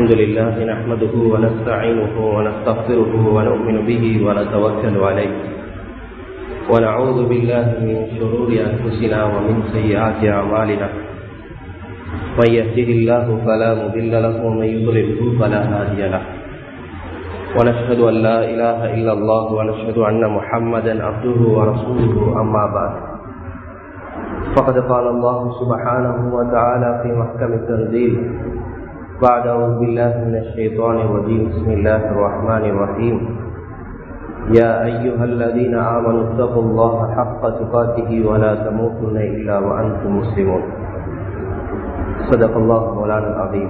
الحمد لله نحمده ونستعينه ونستغفره ونؤمن به ونتوكل عليه ونعوذ بالله من شرور أنفسنا ومن سيئات أعمالنا من يهده الله فلا مضل له ومن يضلله فلا هادي له ونشهد أن لا إله إلا الله ونشهد أن محمدا عبده ورسوله أما بعد فقد قال الله سبحانه وتعالى في محكم التنزيل بعد أعوذ بالله من الشيطان الرجيم بسم الله الرحمن الرحيم يا أيها الذين آمنوا اتقوا الله حق تقاته ولا تموتن إلا وأنتم مسلمون صدق الله مولانا العظيم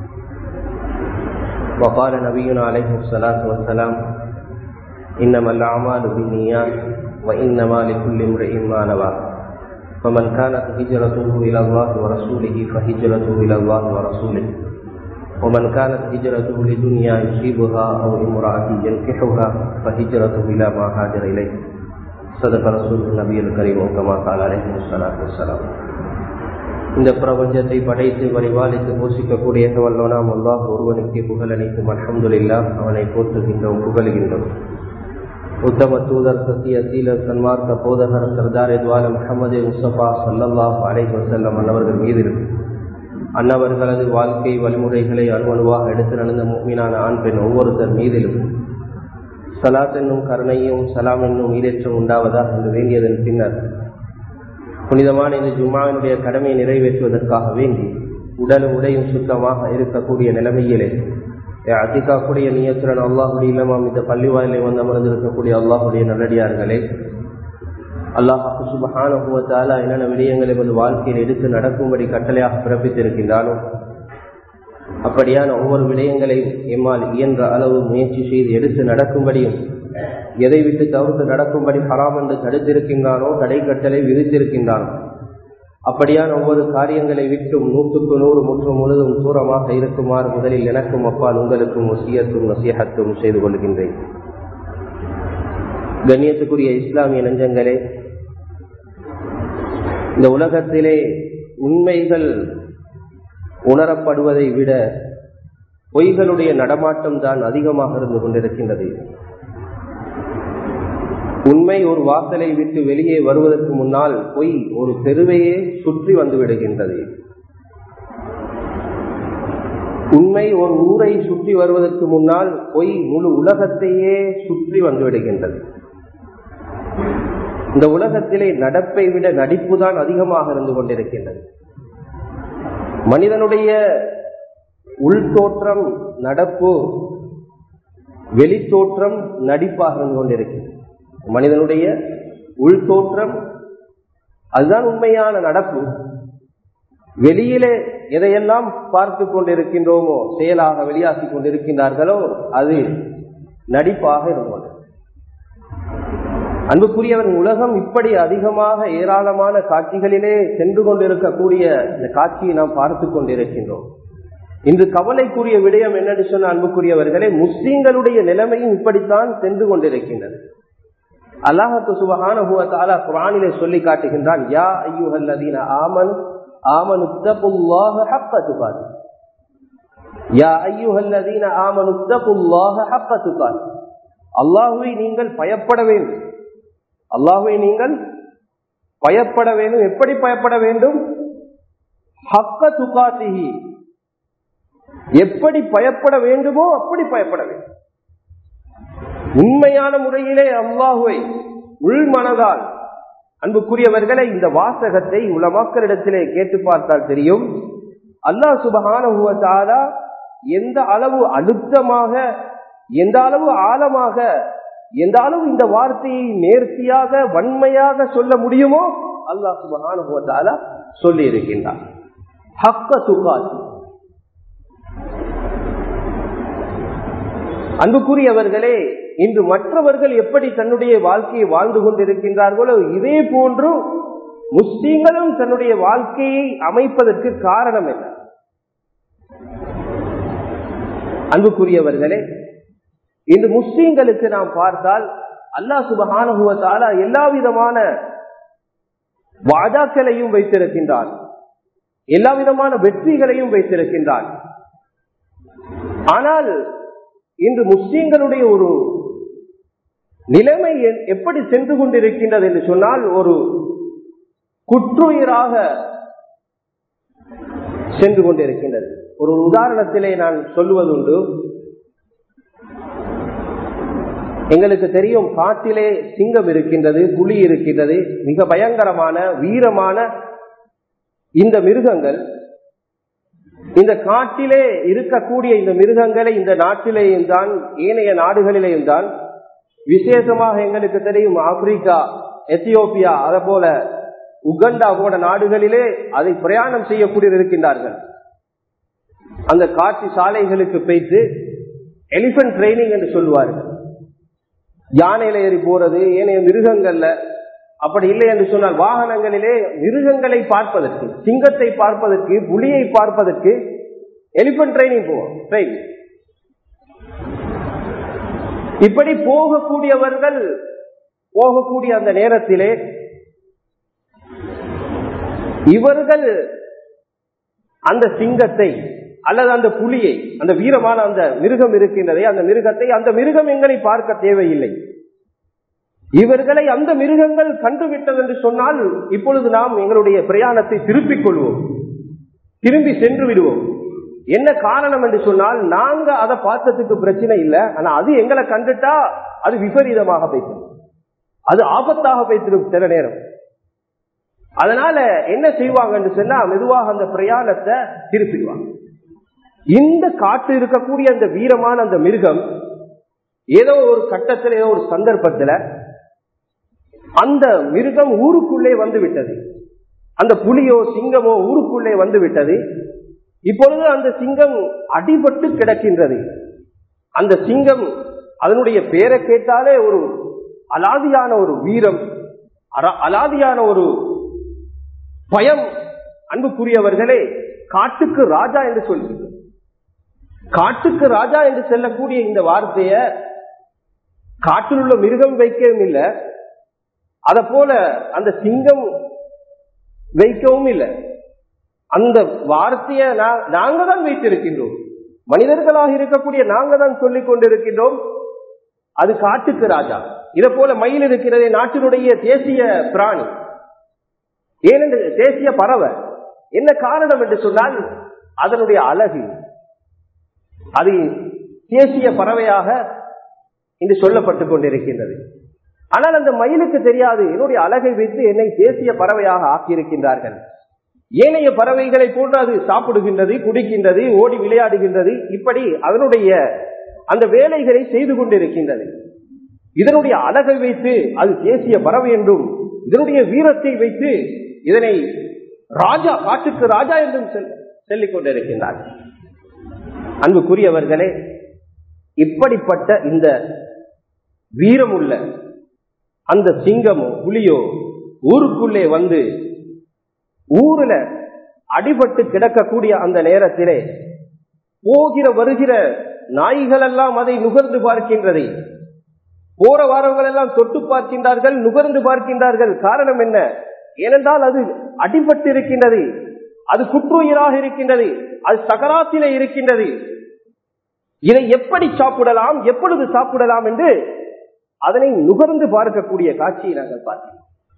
وقال نبينا عليه الصلاة والسلام إنما الأعمال بالنيات وإنما لكل امرئ ما نوى فمن كانت هجرته إلى الله ورسوله فهجرته إلى الله ورسوله ومن كانت هجرته لدنيا يصيبها أو امرأة ينكحها فهجرته إلى ما هاجر إليه صدق رسول النبي الكريم كما قال عليه الصلاة والسلام இந்த பிரபஞ்சத்தை படைத்து பரிபாலித்து போஷிக்கக்கூடிய வல்லோனாம் அல்லாஹ் ஒருவனுக்கு புகழ் அளிக்கும் அலமதுல்லா அவனை போற்றுகின்றோம் புகழுகின்றோம் உத்தம தூதர் சத்திய சீலர் சன்மார்க்க போதகர் சர்தார் எத்வால முகமது முசஃபா சல்லல்லாஹ் அலை வசல்லம் அன்னவர்கள் மீது அன்னவர்களது வாழ்க்கை வழிமுறைகளை அணுவணுவாக எடுத்து நடந்த மீனான ஆண் பெண் ஒவ்வொருத்தர் மீதிலும் சலாத் என்னும் கருணையும் சலாம் என்னும் ஈரேற்றம் உண்டாவதாக என்று வேண்டியதன் பின்னர் புனிதமான இந்த ஜும்மாவினுடைய கடமையை நிறைவேற்றுவதற்காக வேண்டி உடலும் உடையும் சுத்தமாக இருக்கக்கூடிய நிலைமையிலே அதிகாக்கூடிய நியத்துடன் அல்லாஹுடைய இல்லமாம் இந்த பள்ளிவாயிலை வந்து அமர்ந்திருக்கக்கூடிய அல்லாஹுடைய நல்லடியார்களே அல்லாஹு சுபஹானுவத்தால என்னென்ன விடயங்களை வந்து வாழ்க்கையில் எடுத்து நடக்கும்படி கட்டளையாக பிறப்பித்திருக்கின்றாலும் அப்படியான ஒவ்வொரு விடயங்களையும் எம்மால் இயன்ற அளவு முயற்சி செய்து எடுத்து நடக்கும்படியும் எதை விட்டு தவிர்த்து நடக்கும்படி ஹராம் என்று தடுத்திருக்கின்றானோ தடை கட்டளை விதித்திருக்கின்றானோ அப்படியான ஒவ்வொரு காரியங்களை விட்டும் நூற்றுக்கு நூறு முற்று முழுதும் தூரமாக இருக்குமாறு முதலில் எனக்கும் அப்பால் உங்களுக்கும் ஒசியத்தும் நசியகத்தும் செய்து கொள்கின்றேன் கண்ணியத்துக்குரிய இஸ்லாமிய நெஞ்சங்களே இந்த உலகத்திலே உண்மைகள் உணரப்படுவதை விட பொய்களுடைய நடமாட்டம் தான் அதிகமாக இருந்து கொண்டிருக்கின்றது உண்மை ஒரு வாசலை விட்டு வெளியே வருவதற்கு முன்னால் பொய் ஒரு தெருவையே சுற்றி வந்து விடுகின்றது உண்மை ஒரு ஊரை சுற்றி வருவதற்கு முன்னால் பொய் முழு உலகத்தையே சுற்றி வந்து விடுகின்றது இந்த உலகத்திலே நடப்பை விட நடிப்பு தான் அதிகமாக இருந்து கொண்டிருக்கின்றது மனிதனுடைய உள்தோற்றம் நடப்பு வெளித்தோற்றம் நடிப்பாக இருந்து கொண்டிருக்கிறது மனிதனுடைய உள்தோற்றம் அதுதான் உண்மையான நடப்பு வெளியிலே எதையெல்லாம் பார்த்து கொண்டிருக்கின்றோமோ செயலாக வெளியாக்கி கொண்டிருக்கின்றார்களோ அது நடிப்பாக இருந்தது அன்புக்குரியவர் உலகம் இப்படி அதிகமாக ஏராளமான காட்சிகளிலே சென்று கொண்டிருக்கக்கூடிய இந்த காட்சியை நாம் பார்த்து கொண்டிருக்கின்றோம் இன்று கவலைக்குரிய விடயம் என்னன்னு சொன்ன அன்புக்குரியவர்களே முஸ்லீம்களுடைய நிலைமையும் இப்படித்தான் சென்று கொண்டிருக்கின்றது அல்லாஹத்து சுபகான குரானிலே சொல்லி காட்டுகின்றான் யா ஐயுஹல்லதீன ஆமன் ஆமனு தகுல்லாஹ ஹக்க துகாத் யா ஐயுஹல்லதீன ஆமனு தகுல்லாஹ ஹக்க துகாத் அல்லாஹுவை நீங்கள் பயப்பட வேண்டும் அல்லாஹுவை நீங்கள் பயப்பட வேண்டும் எப்படி பயப்பட வேண்டும் ஹக்க துகாத்திஹி எப்படி பயப்பட வேண்டுமோ அப்படி பயப்பட வேண்டும் உண்மையான முறையிலே அல்லாஹுவை உள்மனதால் அன்புக்குரியவர்களை இந்த வாசகத்தை உலமாக்களிடத்திலே கேட்டு பார்த்தால் தெரியும் அல்லாஹ் சுபகான எந்த அளவு அழுத்தமாக எந்த அளவு ஆழமாக எந்த அளவு இந்த வார்த்தையை நேர்த்தியாக வன்மையாக சொல்ல முடியுமோ அல்லாஹ் சுபகான சொல்லி இருக்கின்றார் ஹக்க சுகாசி அன்புக்குரியவர்களே இன்று மற்றவர்கள் எப்படி தன்னுடைய வாழ்க்கையை வாழ்ந்து கொண்டிருக்கின்றார்களோ இதே போன்று முஸ்லீம்களும் தன்னுடைய வாழ்க்கையை அமைப்பதற்கு காரணம் என்ன அன்புக்குரியவர்களே இன்று முஸ்லீம்களுக்கு நாம் பார்த்தால் அல்லா சுபகானுவத்தால எல்லா விதமான வாதாக்களையும் வைத்திருக்கின்றான் எல்லா விதமான வெற்றிகளையும் வைத்திருக்கின்றான் ஆனால் இன்று முஸ்லீம்களுடைய ஒரு நிலைமை எப்படி சென்று கொண்டிருக்கின்றது என்று சொன்னால் ஒரு குற்றுயிராக சென்று கொண்டிருக்கின்றது ஒரு உதாரணத்திலே நான் சொல்லுவதுண்டு எங்களுக்கு தெரியும் காட்டிலே சிங்கம் இருக்கின்றது புலி இருக்கின்றது மிக பயங்கரமான வீரமான இந்த மிருகங்கள் இந்த காட்டிலே இருக்கக்கூடிய இந்த மிருகங்களை இந்த நாட்டிலேயும் தான் ஏனைய நாடுகளிலேயும் தான் விசேஷமாக எங்களுக்கு தெரியும் ஆப்பிரிக்கா எத்தியோப்பியா அத போல உகண்டா போல நாடுகளிலே அதை பிரயாணம் செய்யக்கூடிய இருக்கின்றார்கள் அந்த காட்டு சாலைகளுக்கு போய்த்து எலிபென்ட் ட்ரைனிங் என்று சொல்லுவார்கள் யானையில ஏறி போறது ஏனைய மிருகங்கள்ல அப்படி இல்லை என்று சொன்னால் வாகனங்களிலே மிருகங்களை பார்ப்பதற்கு சிங்கத்தை பார்ப்பதற்கு புலியை பார்ப்பதற்கு எலிபென்ட் ட்ரைனிங் போவோம் ட்ரைனிங் இப்படி போகக்கூடியவர்கள் போகக்கூடிய அந்த நேரத்திலே இவர்கள் அந்த சிங்கத்தை அல்லது அந்த புலியை அந்த வீரமான அந்த மிருகம் இருக்கின்றதே அந்த மிருகத்தை அந்த மிருகம் எங்களை பார்க்க தேவையில்லை இவர்களை அந்த மிருகங்கள் கண்டுவிட்டது என்று சொன்னால் இப்பொழுது நாம் எங்களுடைய பிரயாணத்தை திருப்பிக் கொள்வோம் திரும்பி சென்று விடுவோம் என்ன காரணம் என்று சொன்னால் நாங்க அதை பார்த்ததுக்கு பிரச்சனை இல்லை ஆனா அது எங்களை கண்டுட்டா அது விபரீதமாக பேசும் அது ஆபத்தாக பேசிடும் சில நேரம் அதனால என்ன செய்வாங்க என்று சொன்னா மெதுவாக அந்த பிரயாணத்தை திருப்பிடுவாங்க இந்த காட்டு இருக்கக்கூடிய அந்த வீரமான அந்த மிருகம் ஏதோ ஒரு கட்டத்தில் ஏதோ ஒரு சந்தர்ப்பத்தில் அந்த மிருகம் ஊருக்குள்ளே வந்து விட்டது அந்த புலியோ சிங்கமோ ஊருக்குள்ளே வந்து விட்டது இப்பொழுது அந்த சிங்கம் அடிபட்டு கிடக்கின்றது அந்த சிங்கம் அதனுடைய பேரை கேட்டாலே ஒரு அலாதியான ஒரு வீரம் அலாதியான ஒரு பயம் அன்புக்குரியவர்களே காட்டுக்கு ராஜா என்று சொல்லுகிறது காட்டுக்கு ராஜா என்று செல்லக்கூடிய இந்த வார்த்தைய காட்டில் உள்ள மிருகம் வைக்கவும் இல்லை அத போல அந்த சிங்கம் வைக்கவும் இல்லை அந்த வார்த்தையை நாங்க தான் வைத்திருக்கின்றோம் மனிதர்களாக இருக்கக்கூடிய நாங்க தான் சொல்லிக் கொண்டிருக்கின்றோம் அது காட்டுக்கு ராஜா இதை போல மயில் இருக்கிறதே நாட்டினுடைய தேசிய பிராணி ஏனென்று தேசிய பறவை என்ன காரணம் என்று சொன்னால் அதனுடைய அழகு அது தேசிய பறவையாக இன்று சொல்லப்பட்டுக் கொண்டிருக்கின்றது ஆனால் அந்த மயிலுக்கு தெரியாது என்னுடைய அழகை வைத்து என்னை தேசிய பறவையாக ஆக்கியிருக்கின்றார்கள் ஏனைய பறவைகளை போன்று அது சாப்பிடுகின்றது குடிக்கின்றது ஓடி விளையாடுகின்றது இப்படி அதனுடைய அந்த வேலைகளை செய்து கொண்டிருக்கின்றது இதனுடைய அழகை வைத்து அது தேசிய பறவை என்றும் இதனுடைய வீரத்தை வைத்து இதனை ராஜா காட்டுக்கு ராஜா என்றும் சொல்லிக் கொண்டிருக்கின்றார் அன்புக்குரியவர்களே இப்படிப்பட்ட இந்த வீரமுள்ள அந்த சிங்கமோ புலியோ ஊருக்குள்ளே வந்து ஊர்ல அடிபட்டு கிடக்கக்கூடிய அந்த நேரத்திலே போகிற வருகிற நாய்கள் எல்லாம் அதை நுகர்ந்து பார்க்கின்றது போற வாரங்கள் எல்லாம் தொட்டு பார்க்கின்றார்கள் நுகர்ந்து பார்க்கின்றார்கள் காரணம் என்ன ஏனென்றால் அது அடிபட்டு இருக்கின்றது அது குற்றுயிராக இருக்கின்றது அது சகராத்திலே இருக்கின்றது இதை எப்படி சாப்பிடலாம் எப்பொழுது சாப்பிடலாம் என்று அதனை நுகர்ந்து பார்க்கக்கூடிய காட்சியை நாங்கள் பார்க்கிறோம்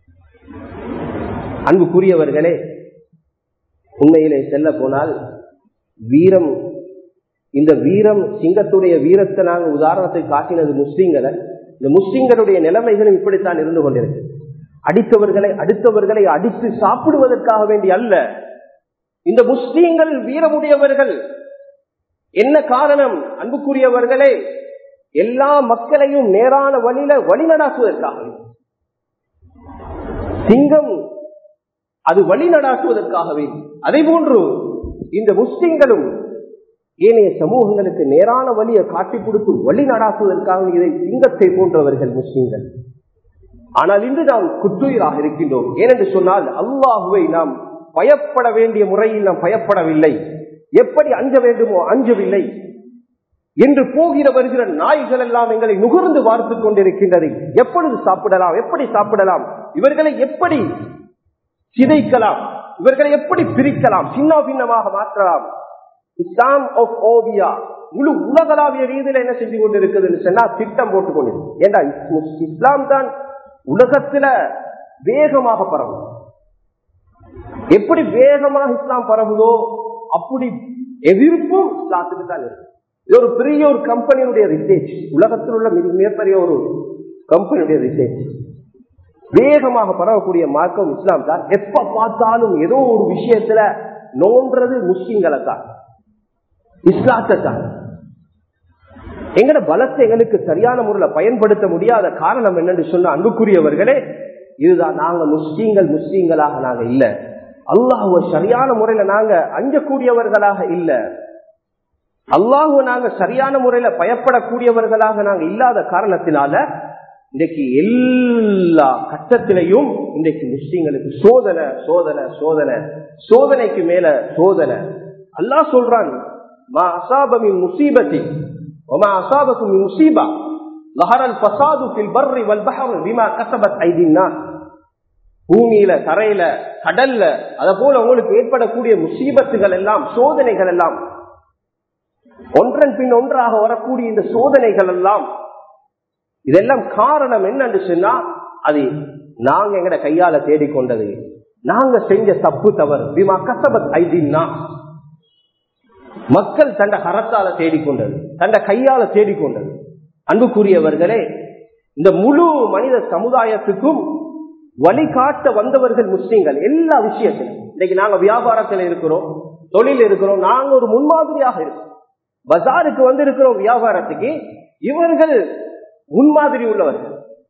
அன்புக்குரியவர்களே உண்மையிலே செல்ல போனால் வீரம் இந்த வீரம் சிங்கத்துடைய வீரத்தை நாங்கள் உதாரணத்தை காட்டினது முஸ்லீம்களை இந்த முஸ்லீம்களுடைய நிலைமைகளும் இப்படித்தான் இருந்து கொண்டிருக்கு அடித்தவர்களை அடுத்தவர்களை அடித்து சாப்பிடுவதற்காக வேண்டி அல்ல இந்த முஸ்லீம்கள் வீரமுடையவர்கள் என்ன காரணம் அன்புக்குரியவர்களே எல்லா மக்களையும் நேரான வழியில வழிநடாத்துவதற்காக சிங்கம் அது வழிநடாத்துவதற்காகவே அதே போன்று இந்த முஸ்லிம்களும் ஏனைய சமூகங்களுக்கு நேரான வழியை காட்டி கொடுத்து வழி நடாத்துவதற்காக இதை சிங்கத்தை போன்றவர்கள் முஸ்லிம்கள் ஆனால் இன்று நாம் குற்றுயிராக இருக்கின்றோம் ஏனென்று சொன்னால் அல்லாஹுவை நாம் பயப்பட வேண்டிய முறையில் நாம் பயப்படவில்லை எப்படி அஞ்ச வேண்டுமோ அஞ்சவில்லை என்று போகிற வருகிற நாய்கள் எல்லாம் எங்களை நுகர்ந்து பார்த்துக் கொண்டிருக்கின்றது எப்பொழுது சாப்பிடலாம் எப்படி சாப்பிடலாம் இவர்களை எப்படி சிதைக்கலாம் இவர்களை எப்படி பிரிக்கலாம் சின்ன பின்னமாக மாற்றலாம் இஸ்லாம் ஆஃப் ஓவியா முழு உலகளாவிய ரீதியில என்ன செஞ்சு கொண்டு இருக்குதுன்னு சொன்னா திட்டம் போட்டு கொண்டு ஏண்டா இஸ்- இஸ்லாம் தான் உலகத்துல வேகமாக பரவும் எப்படி வேகமாக இஸ்லாம் பரவுதோ அப்படி எதிர்ப்பும் இஸ்லாத்துக்கு தான் இருக்கு இது ஒரு பெரிய ஒரு கம்பெனியுடைய ரிசர்ச் உலகத்தில் உள்ள மிக மிகப்பெரிய ஒரு கம்பெனியுடைய ரிசர்ச் வேகமாக பரவக்கூடிய மார்க்கம் இஸ்லாம் தான் எப்ப பார்த்தாலும் ஏதோ ஒரு விஷயத்துல நோன்றது முஸ்லிம்களை தான் இஸ்லாத்தை தான் எங்கட பலத்தை எங்களுக்கு சரியான முறையில் பயன்படுத்த முடியாத காரணம் என்னன்னு சொன்ன அன்புக்குரியவர்களே இதுதான் நாங்க முஸ்லீம்கள் முஸ்லீம்களாக நாங்க இல்ல அல்லாஹுவ சரியான முறையில நாங்க அஞ்சக்கூடியவர்களாக இல்ல அல்லாஹுவ நாங்க சரியான முறையில பயப்படக்கூடியவர்களாக நாங்க இல்லாத காரணத்தினால இன்றைக்கு எல்லா கட்டத்திலையும் இன்றைக்கு முஸ்லீம்களுக்கு சோதனை சோதனை சோதனை சோதனைக்கு மேல சோதனை அல்லாஹ் சொல்றான் மா அசாபமின் முசீபத்தி وما أصابكم من مصيبة ظهر الفساد في البر والبحر بما كسبت أيدي الناس பூமியில தரையில கடல்ல அத போல உங்களுக்கு ஏற்படக்கூடிய முசீபத்துகள் எல்லாம் சோதனைகள் எல்லாம் ஒன்றன் பின் ஒன்றாக வரக்கூடிய இந்த சோதனைகள் எல்லாம் இதெல்லாம் காரணம் என்னன்னு சொன்னா அது நாங்க எங்கட கையால தேடிக்கொண்டது நாங்க செஞ்ச தப்பு தவறு விமா கசபத் ஐதின்னா மக்கள் தண்ட கரத்தால தேடிக்கொண்டது தண்ட கையால தேடிக்கொண்டது அன்புக்குரியவர்களே இந்த முழு மனித சமுதாயத்துக்கும் வழிகாட்ட வந்தவர்கள் முஸ்லீம்கள் எல்லா விஷயத்திலும் இன்னைக்கு நாங்க வியாபாரத்தில் இருக்கிறோம் தொழில் இருக்கிறோம் நாங்க ஒரு முன்மாதிரியாக இருக்கோம் பஜாருக்கு வந்து இருக்கிறோம் வியாபாரத்துக்கு இவர்கள் முன்மாதிரி உள்ளவர்கள்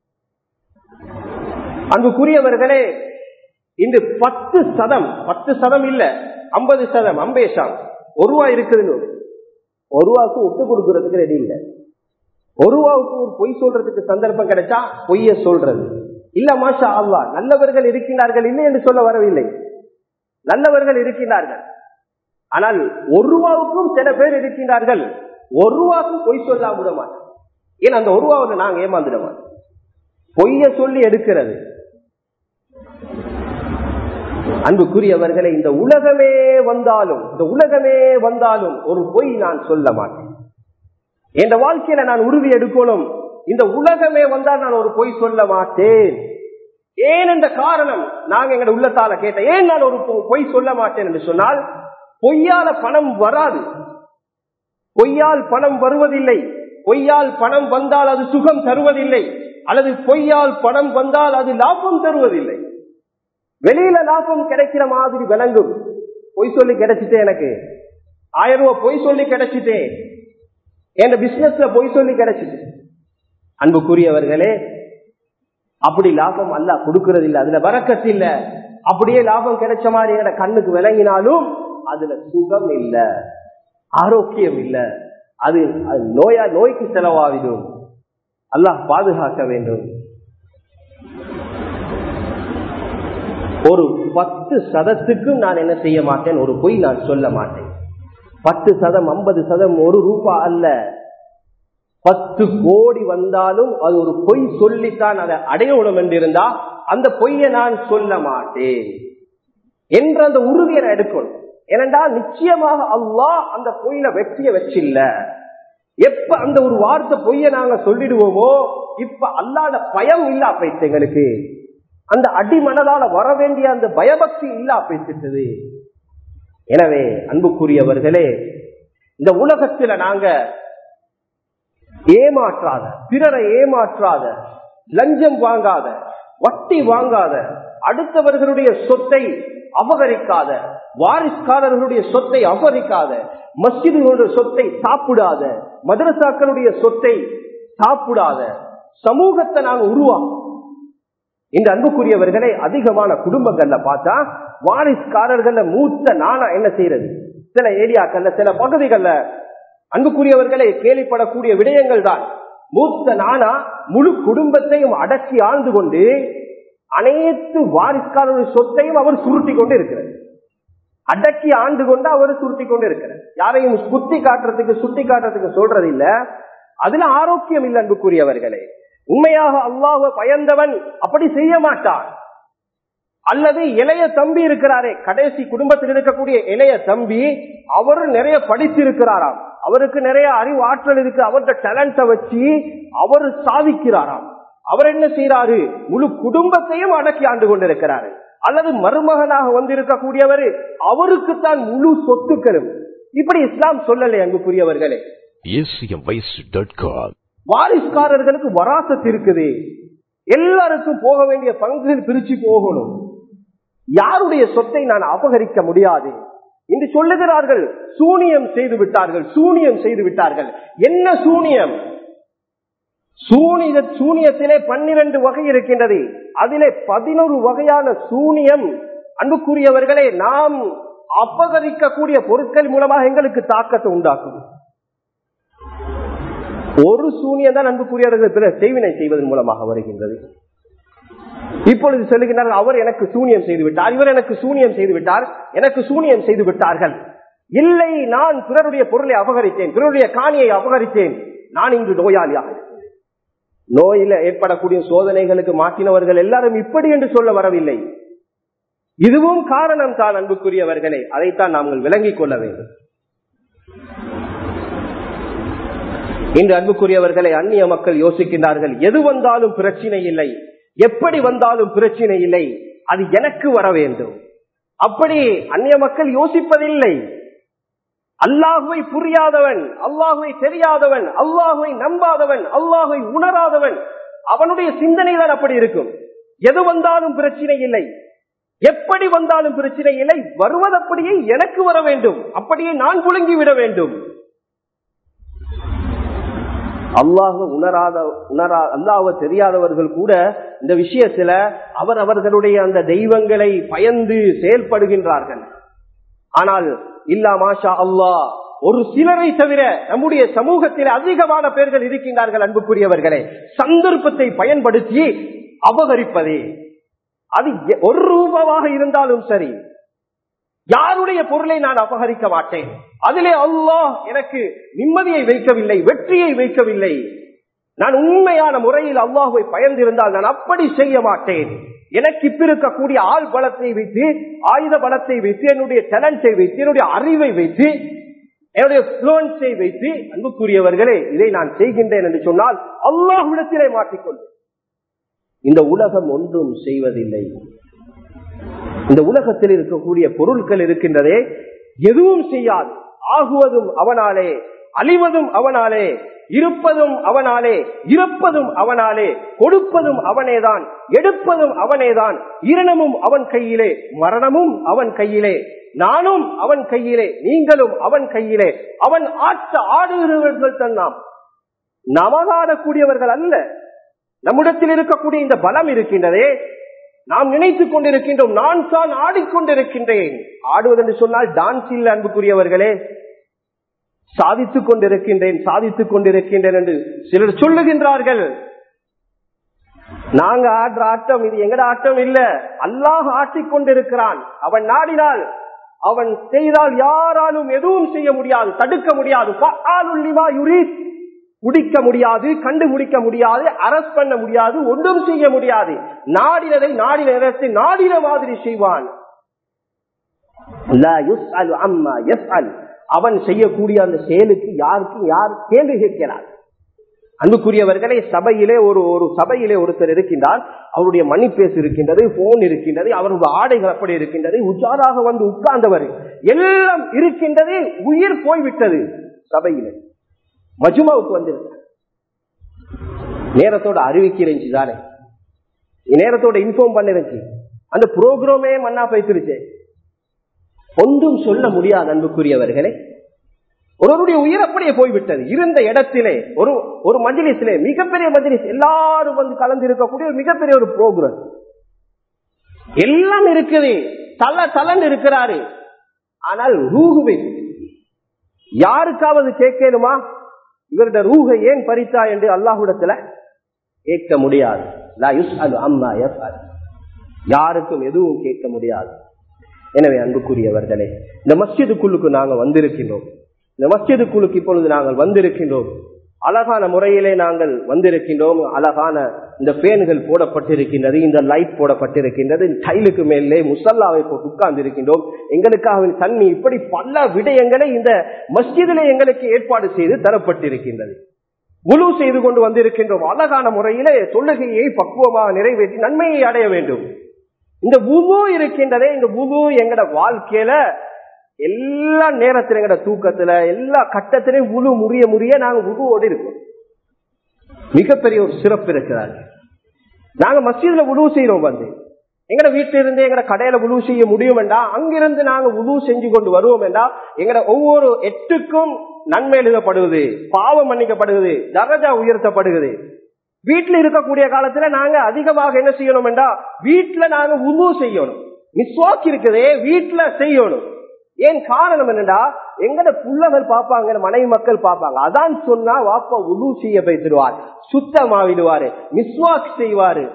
அன்புக்குரியவர்களே இந்த பத்து சதம் பத்து சதம் இல்ல ஐம்பது சதம் அம்பேஷா ஒரு ரூபா இருக்குதுன்னு ஒரு ரூபாவுக்கு ஒட்டு கொடுக்கறதுக்கு ரெடி இல்லை ஒரு ரூபாவுக்கு ஒரு பொய் சொல்றதுக்கு சந்தர்ப்பம் கிடைச்சா பொய்ய சொல்றது இல்ல மாஷா அல்லா நல்லவர்கள் இருக்கின்றார்கள் இல்லை என்று சொல்ல வரவில்லை நல்லவர்கள் இருக்கின்றார்கள் ஆனால் ஒரு ரூபாவுக்கும் சில பேர் இருக்கின்றார்கள் ஒரு ரூபாவுக்கும் பொய் சொல்ல விட மாட்டோம் ஏன்னா அந்த ஒரு ரூபாவில் நாங்க ஏமாந்துட மாட்டோம் பொய்ய சொல்லி எடுக்கிறது அன்புக்குரியவர்களை இந்த உலகமே வந்தாலும் இந்த உலகமே வந்தாலும் ஒரு பொய் நான் சொல்ல மாட்டேன் என் வாழ்க்கையில நான் உறுதி எடுக்கணும் இந்த உலகமே வந்தால் நான் ஒரு பொய் சொல்ல மாட்டேன் ஏன் என்ற காரணம் நாங்க எங்க உள்ளத்தால கேட்ட ஏன் நான் ஒரு பொ- பொய் சொல்ல மாட்டேன் என்று சொன்னால் பொய்யால பணம் வராது பொய்யால் பணம் வருவதில்லை பொய்யால் பணம் வந்தால் அது சுகம் தருவதில்லை அல்லது பொய்யால் பணம் வந்தால் அது லாபம் தருவதில்லை வெளியில லாபம் கிடைக்கிற மாதிரி விளங்கும் பொய் சொல்லி கிடைச்சிட்டே எனக்கு ஆயிரம் ரூபாய் பொய் சொல்லி கிடைச்சிட்டே என் பிசினஸ்ல பொய் சொல்லி கிடைச்சிட்டு அன்புக்குரியவர்களே அப்படி லாபம் அல்ல கொடுக்கறது இல்ல அதுல வரக்கத்து இல்ல அப்படியே லாபம் கிடைச்ச மாதிரி எங்கட கண்ணுக்கு விளங்கினாலும் அதுல சுகம் இல்ல ஆரோக்கியம் இல்ல அது அது நோயா நோய்க்கு செலவாகிடும் அல்லாஹ் பாதுகாக்க வேண்டும் ஒரு பத்து சதத்துக்கும் நான் என்ன செய்ய மாட்டேன் ஒரு பொய் நான் சொல்ல மாட்டேன் பத்து சதம் ஐம்பது சதம் ஒரு ரூபா அல்ல பத்து கோடி வந்தாலும் அது ஒரு பொய் சொல்லித்தான் அதை அடையணும் என்றிருந்தா அந்த பொய்யை நான் சொல்ல மாட்டேன் என்ற அந்த உறுதியை நான் எடுக்கணும் ஏனென்றால் நிச்சயமாக அல்லாஹ் அந்த பொய்யில வெற்றிய வச்சில்ல எப்ப அந்த ஒரு வார்த்தை பொய்ய நாங்க சொல்லிடுவோமோ இப்ப அல்லாத பயம் இல்லா போயிடுச்சு எங்களுக்கு அந்த அடிமனதால வர வேண்டிய அந்த பயபக்தி இல்லா போயிட்டு எனவே அன்புக்குரியவர்களே இந்த உலகத்துல நாங்க ஏமாற்றாத பிறரை ஏமாற்றாத லஞ்சம் வாங்காத வட்டி வாங்காத அடுத்தவர்களுடைய சொத்தை அபகரிக்காத வாரிஸ்காரர்களுடைய சொத்தை அபகரிக்காத மஸ்ஜிதுகளுடைய சொத்தை சாப்பிடாத மதரசாக்களுடைய சொத்தை சாப்பிடாத சமூகத்தை நாங்க உருவாக்கும் இந்த அன்புக்குரியவர்களை அதிகமான குடும்பங்கள்ல பார்த்தா வாரிஸ்காரர்கள மூத்த நானா என்ன செய்யறது சில ஏரியாக்கள்ல சில பகுதிகள்ல அன்புக்குரியவர்களை கேள்விப்படக்கூடிய விடயங்கள் தான் மூத்த நானா முழு குடும்பத்தையும் அடக்கி ஆழ்ந்து கொண்டு அனைத்து வாரிஸ்காரருடைய சொத்தையும் அவர் சுருட்டி கொண்டு இருக்கிறார் அடக்கி ஆண்டு கொண்டு அவர் சுருட்டி கொண்டு இருக்கிறார் யாரையும் குத்தி காட்டுறதுக்கு சுட்டி காட்டுறதுக்கு சொல்றது இல்ல அதுல ஆரோக்கியம் இல்லை அன்புக்குரியவர்களே உண்மையாக அல்லாஹ பயந்தவன் அப்படி செய்ய மாட்டான் அல்லது இளைய தம்பி இருக்கிறாரே கடைசி குடும்பத்தில் இருக்கக்கூடிய இளைய தம்பி அவர் நிறைய படித்திருக்கிறாராம் அவருக்கு நிறைய அறிவு ஆற்றல் இருக்கு அவருடைய டேலண்ட வச்சு அவர் சாதிக்கிறாராம் அவர் என்ன செய்யறாரு முழு குடும்பத்தையும் அடக்கி ஆண்டு கொண்டிருக்கிறாரு அல்லது மருமகனாக வந்திருக்கக்கூடியவர் அவருக்குத்தான் முழு சொத்துக்களும் இப்படி இஸ்லாம் சொல்லலை அன்புக்குரியவர்களே acmvice.com வாரிசுக்காரர்களுக்கு வராசத்து இருக்குது எல்லாருக்கும் போக வேண்டிய பங்குகள் பிரிச்சு போகணும் யாருடைய சொத்தை நான் அபகரிக்க முடியாது என்று சொல்லுகிறார்கள் சூனியம் செய்து விட்டார்கள் சூனியம் செய்து விட்டார்கள் என்ன சூனியம் சூனிய சூனியத்திலே பன்னிரண்டு வகை இருக்கின்றது அதிலே பதினொரு வகையான சூனியம் அன்புக்குரியவர்களே நாம் அபகரிக்கக்கூடிய பொருட்கள் மூலமாக எங்களுக்கு தாக்கத்தை உண்டாக்கும் ஒரு சூனியம் தான் அன்புக்குரியவர்கள் பிற செய்வினை செய்வதன் மூலமாக வருகின்றது இப்பொழுது சொல்லுகின்றார்கள் அவர் எனக்கு சூனியம் செய்து விட்டார் இவர் எனக்கு சூனியம் செய்து விட்டார் எனக்கு சூனியம் செய்து விட்டார்கள் இல்லை நான் பிறருடைய பொருளை அபகரித்தேன் பிறருடைய காணியை அபகரித்தேன் நான் இன்று நோயாளியாக இருக்கிறேன் நோயில ஏற்படக்கூடிய சோதனைகளுக்கு மாற்றினவர்கள் எல்லாரும் இப்படி என்று சொல்ல வரவில்லை இதுவும் காரணம் தான் அன்புக்குரியவர்களே அதைத்தான் நாங்கள் விளங்கிக் கொள்ள வேண்டும் இன்று அன்புக்குரியவர்களை அந்நிய மக்கள் யோசிக்கின்றார்கள் எது வந்தாலும் பிரச்சனை இல்லை எப்படி வந்தாலும் பிரச்சனை இல்லை அது எனக்கு வர வேண்டும் அப்படி அந்நிய மக்கள் யோசிப்பதில்லை அல்லாஹுவை புரியாதவன் அல்லாஹுவை தெரியாதவன் அல்லாஹுவை நம்பாதவன் அல்லாஹுவை உணராதவன் அவனுடைய சிந்தனை தான் அப்படி இருக்கும் எது வந்தாலும் பிரச்சனை இல்லை எப்படி வந்தாலும் பிரச்சனை இல்லை வருவதப்படியே எனக்கு வர வேண்டும் அப்படியே நான் புழுங்கி விட வேண்டும் அல்லாஹ் உணராத உணரா அல்லாஹ் தெரியாதவர்கள் கூட இந்த விஷயத்துல அவர் அவர்களுடைய அந்த தெய்வங்களை பயந்து செயல்படுகின்றார்கள் ஆனால் இல்லா மாஷா அல்லாஹ் ஒரு சிலரை தவிர நம்முடைய சமூகத்தில் அதிகமான பேர்கள் இருக்கின்றார்கள் அன்புக்குரியவர்களே சந்தர்ப்பத்தை பயன்படுத்தி அபகரிப்பதே அது எ- ஒரு ரூபமாக இருந்தாலும் சரி யாருடைய பொருளை நான் அபகரிக்க மாட்டேன் அதிலே அல்லாஹ் எனக்கு நிம்மதியை வைக்கவில்லை வெற்றியை வைக்கவில்லை நான் உண்மையான முறையில் அல்லாஹுவை பயந்திருந்தால் நான் அப்படி செய்ய மாட்டேன் எனக்கு இப்ப இருக்கக்கூடிய ஆள் பலத்தை வைத்து ஆயுத பலத்தை வைத்து என்னுடைய டேலண்டை வைத்து என்னுடைய அறிவை வைத்து என்னுடைய fluency-ஐ வைத்து அன்புக்குரியவர்களே இதை நான் செய்கின்றேன் என்று சொன்னால் அல்லாஹ்விடத்திலே மாற்றிக்கொள்வேன் இந்த உலகம் ஒன்றும் செய்வதில்லை இந்த உலகத்தில் இருக்கக்கூடிய பொருட்கள் இருக்கின்றதே எதுவும் செய்யாது ஆகுவதும் அவனாலே அழிவதும் அவனாலே இருப்பதும் அவனாலே இருப்பதும் அவனாலே கொடுப்பதும் அவனேதான் எடுப்பதும் அவனேதான் இரணமும் அவன் கையிலே மரணமும் அவன் கையிலே நானும் அவன் கையிலே நீங்களும் அவன் கையிலே அவன் ஆட்ட ஆடுகிறவர்கள் தான் நாம் நமதாடக்கூடியவர்கள் அல்ல நம்மிடத்தில் இருக்கக்கூடிய இந்த பலம் இருக்கின்றதே நாம் நினைத்துக் கொண்டிருக்கின்றோம் நான் தான் ஆடிக்கொண்டிருக்கின்றேன் ஆடுவது என்று சொன்னால் டான்ஸ் இல்ல அன்புக்குரியவர்களே சாதித்துக் கொண்டிருக்கின்றேன் சாதித்துக் கொண்டிருக்கின்றேன் என்று சிலர் சொல்லுகின்றார்கள் நாங்க ஆடுற ஆட்டம் இது எங்கட ஆட்டம் இல்ல அல்லாஹ் ஆட்டிக் கொண்டிருக்கிறான் அவன் நாடினால் அவன் செய்தால் யாராலும் எதுவும் செய்ய முடியாது தடுக்க முடியாது ஃபஆலுல்லிமா யுரீத். முடிக்க முடியாது கண்டுபிடிக்க முடியாது அரஸ்ட் பண்ண முடியாது ஒன்றும் செய்ய முடியாது நாடினதை நாடின நேரத்தை நாடின மாதிரி செய்வான் லா யுஸ்அலு அம்மா யஸ்அல். அவன் செய்யக்கூடிய அந்த செயலுக்கு யாருக்கும் யார் கேள்வி கேட்கிறார் அன்புக்குரியவர்களே சபையிலே ஒரு ஒரு சபையிலே ஒருத்தர் இருக்கின்றார் அவருடைய மணி பேசு இருக்கின்றது போன் இருக்கின்றது அவருடைய ஆடைகள் அப்படி இருக்கின்றது உஜாராக வந்து உட்கார்ந்தவர் எல்லாம் இருக்கின்றது உயிர் போய்விட்டது சபையிலே மஜுமாவுக்கு வந்திருந்தார் நேரத்தோட அறிவிக்கிறேன் தானே நேரத்தோட இன்ஃபார்ம் பண்ணிருச்சு அந்த புரோகிராமே மண்ணா போய்த்திருச்சு ஒன்றும் சொல்ல முடியாது அன்புக்குரியவர்களே ஒருவருடைய உயிர் அப்படியே போய்விட்டது இருந்த இடத்திலே ஒரு ஒரு மஜிலிஸிலே மிகப்பெரிய மஜிலிஸ் எல்லாரும் வந்து கலந்து இருக்கக்கூடிய ஒரு மிகப்பெரிய ஒரு ப்ரோக்ராம் எல்லாம் இருக்குது தல தலன் இருக்கிறாரு ஆனால் ரூகுவை யாருக்காவது கேட்கணுமா இவருடைய ரூகை ஏன் பறித்தா என்று அல்லாஹுடத்துல கேட்க முடியாது லா யுஸ்அலு அம்மா யஃப்அல். யாருக்கும் எதுவும் கேட்க முடியாது எனவே அன்புக்குரியவர்களே இந்த மஸ்ஜிதுக்குள்ளுக்கு நாங்கள் வந்திருக்கின்றோம் இந்த மஸ்ஜிதுக்குள்ளுக்கு இப்பொழுது நாங்கள் வந்திருக்கின்றோம் அழகான முறையிலே நாங்கள் வந்திருக்கின்றோம் அழகான இந்த பேன்கள் போடப்பட்டிருக்கின்றது இந்த லைட் போடப்பட்டிருக்கின்றது டைலுக்கு மேலே முசல்லாவை போட்டு உட்கார்ந்து இருக்கின்றோம் எங்களுக்காக தண்ணி இப்படி பல விடயங்களை இந்த மஸ்ஜிதிலே எங்களுக்கு ஏற்பாடு செய்து தரப்பட்டிருக்கின்றது குழு செய்து கொண்டு வந்திருக்கின்றோம் அழகான முறையிலே தொழுகையை பக்குவமாக நிறைவேற்றி நன்மையை அடைய வேண்டும் இந்த உது இருக்கின்றதே இந்த உது எங்கட வாழ்க்கையில எல்லா நேரத்திலும் எங்கட தூக்கத்துல எல்லா கட்டத்திலையும் உழு முறிய முறிய நாங்க உதுவோடு இருக்கோம் மிகப்பெரிய ஒரு சிறப்பு இருக்கிறார் நாங்க மசீதுல உழு செய்யறோம் வந்து எங்கட வீட்டில இருந்து எங்கட கடையில உழு செய்ய முடியும் வேண்டா அங்கிருந்து நாங்க உழு செஞ்சு கொண்டு வருவோம் வேண்டா எங்கட ஒவ்வொரு எட்டுக்கும் நன்மை எழுதப்படுவது பாவம் மன்னிக்கப்படுகிறது தரஜா உயர்த்தப்படுகிறது வீட்டுல இருக்கக்கூடிய காலத்துல நாங்க அதிகமாக என்ன செய்யணும் என்றா வீட்டுல நாங்க உது செய்யணும் மிஸ்வாக் இருக்குதே வீட்டுல செய்யணும் ஏன் காரணம் என்னடா எங்கட புள்ளகள் பார்ப்பாங்க மனைவி மக்கள் பார்ப்பாங்க அதான் சொன்னா வாப்பா உது செய்ய வைத்திருவார் சுத்தமாவிடுவாரு மிஸ்வாக் செய்வாரு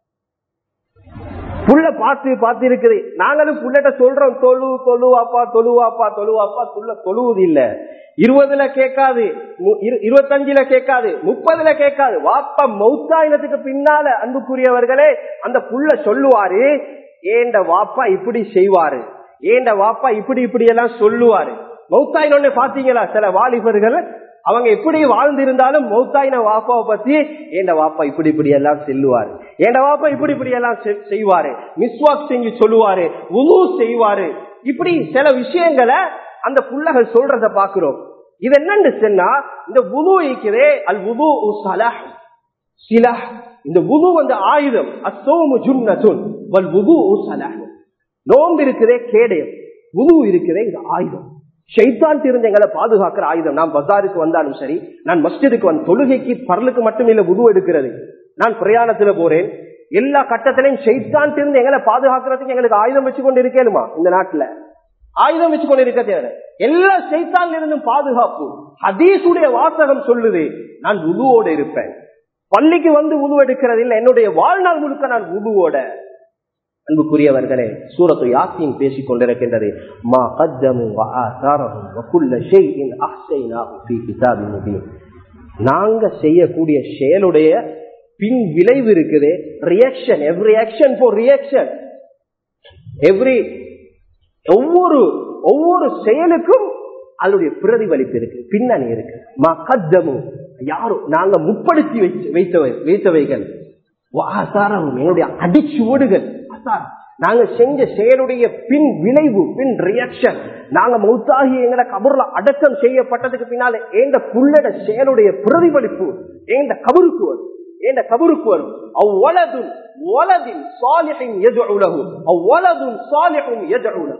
புள்ள பார்த்து பார்த்து இருக்குது நாங்களும் புள்ளட்ட சொல்றோம் தொழு தொழுவாப்பா தொழுவாப்பா தொழுவாப்பா புள்ள தொழுவது இல்ல இருபதுல கேட்காது இருபத்தஞ்சுல கேட்காது முப்பதுல கேட்காது வாப்பா மௌத்தாயினத்துக்கு பின்னால அன்புக்குரியவர்களே அந்த புள்ள சொல்லுவாரு ஏண்ட வாப்பா இப்படி செய்வாரு ஏண்ட வாப்பா இப்படி இப்படி எல்லாம் சொல்லுவாரு மௌத்தாயினொன்னு பாத்தீங்களா சில வாலிபர்கள் அவங்க எப்படி வாழ்ந்திருந்தாலும் மௌத்தாயின வாப்பாவை பத்தி ஏண்ட வாப்பா இப்படி இப்படி எல்லாம் செல்லுவாரு ஏண்ட வாப்பா இப்படி இப்படி எல்லாம் செய்வாரு மிஸ்வாக் செஞ்சு சொல்லுவாரு உணவு செய்வாரு இப்படி சில விஷயங்களை அந்த புள்ளகள் சொல்றத பாக்குறோம் இது என்னன்னு சொன்னா இந்த உது இருக்கிறே அல் உது சில இந்த உது வந்து ஆயுதம் அசோமு ஜுன்னதுன் வல் உது சலஹ் நோம்பு இருக்கிறதே கேடயம் உது இருக்கிறதே இந்த ஆயுதம் ஷைத்தான் இருந்து எங்களை பாதுகாக்கிற ஆயுதம் நான் பஜாருக்கு வந்தாலும் சரி நான் மஸ்ஜிதுக்கு வந்து தொழுகைக்கு பரலுக்கு மட்டும் இல்ல உது எடுக்கிறது நான் பிரயாணத்துல போறேன் எல்லா கட்டத்திலையும் ஷைத்தான் இருந்து எங்களை பாதுகாக்கிறதுக்கு எங்களுக்கு ஆயுதம் வச்சு கொண்டு இருக்கேனுமா இந்த நாட்டுல ஆயுதம் வச்சு கொண்டு இருக்க தேவை எல்லா சைத்தான்ல இருந்தும் பாதுகாப்பு ஹதீசுடைய வாசகம் சொல்லுது நான் உதுவோடு இருப்பேன் பள்ளிக்கு வந்து உது எடுக்கிறது இல்லை என்னுடைய வாழ்நாள் முழுக்க நான் உதுவோட அன்புக்குரியவர்களே சூரத்து யாசின் பேசிக் கொண்டிருக்கின்றது மா கத்தமும் நாங்க செய்யக்கூடிய செயலுடைய பின் விளைவு இருக்குது reaction every action for reaction every ஒவ்வொரு ஒவ்வொரு செயலுக்கும் அதனுடைய பிரதிபலிப்பு இருக்கு பின்னணி இருக்கு மா கத்தமும் யாரும் நாங்க முப்படுத்தி வைத்தவை வைத்தவைகள் எங்களுடைய அடிச்சுவடுகள் நாங்க செஞ்ச செயலுடைய பின் விளைவு பின் ரியாக்ஷன் நாங்க மௌத்தாகி எங்களை கபூர்ல அடக்கம் செய்யப்பட்டதுக்கு பின்னால எந்த புள்ளட செயலுடைய பிரதிபலிப்பு எந்த கபருக்கு வரும் எந்த கபருக்கு வரும் அவ்வளதும் ஒலதின் சாலிஹின் எஜுலகு அவ்வளதும் சாலிஹும் எஜுலகு